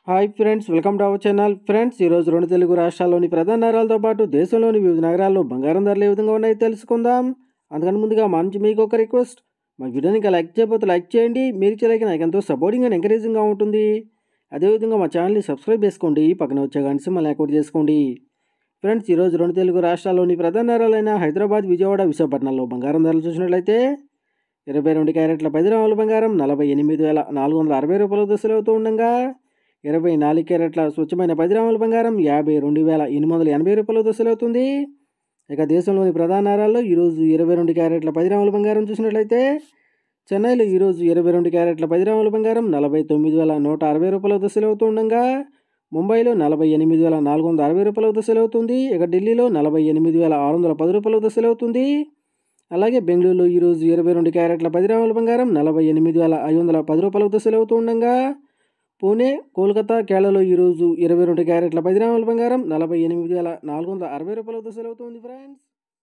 hi friends welcome to our channel friends ఈరోజు రెండు తెలుగు రాష్ట్రాల్లోని ప్రధాన నగరాలతో పాటు దేశంలోని వివిధ నగరాల్లో బంగారం ధరలు ఏ విధంగా ఉన్నాయో తెలుసుకుందాం అందుకని ముందుగా మా నుంచి మీకు ఒక రిక్వెస్ట్ మా వీడియోని ఇంకా లైక్ చేయకపోతే లైక్ చేయండి మీరు చేయలేక నాకు ఎంతో సపోర్టింగ్ అండ్ ఎంకరేజింగ్గా ఉంటుంది అదేవిధంగా మా ఛానల్ని సబ్స్క్రైబ్ చేసుకోండి పక్కన వచ్చే గంట సింబల్ని యాక్టివేట్ చేసుకోండి ఫ్రెండ్స్ ఈరోజు రెండు తెలుగు రాష్ట్రాల్లోని ప్రధాన నగరాలైన హైదరాబాద్ విజయవాడ విశాఖపట్నంలో బంగారం ధరలు చూసినట్లయితే ఇరవై రెండు క్యారెట్ల పది గ్రాముల బంగారం నలభై ఎనిమిది వేల నాలుగు వందల అరవై రూపాయల దశలు అవుతూ ఉండగా ఇరవై నాలుగు క్యారెట్ల స్వచ్ఛమైన పది గ్రాముల బంగారం యాభై రెండు వేల ఎనిమిది వందల ఎనభై రూపాయల దశలు అవుతుంది ఇక దేశంలోని ప్రధాన నగరాల్లో ఈరోజు ఇరవై రెండు క్యారెట్ల పది గ్రాముల బంగారం చూసినట్లయితే చెన్నైలో ఈరోజు ఇరవై రెండు క్యారెట్ల పది గ్రాముల బంగారం నలభై తొమ్మిది వేల నూట అరవై రూపాయల దశలు అవుతూ ఉండగా ముంబైలో నలభై ఎనిమిది వేల నాలుగు వందల అరవై రూపాయల దశలు అవుతుంది ఇక ఢిల్లీలో నలభై ఎనిమిది వేల ఆరు వందల పది రూపాయల దశలు అవుతుంది అలాగే బెంగళూరులో ఈరోజు ఇరవై రెండు క్యారెట్ల పది గ్రాముల బంగారం నలభై ఎనిమిది వేల ఐదు వందల పది రూపాయల దశలు అవుతూ ఉండగా పూణే కోల్కతా కేరళలో ఈరోజు ఇరవై రెండు క్యారెట్ల పది గ్రాముల బంగారం నలభై ఎనిమిది వేల నాలుగు వందల అరవై రూపాయల దశలు అవుతుంది ఫ్రెండ్స్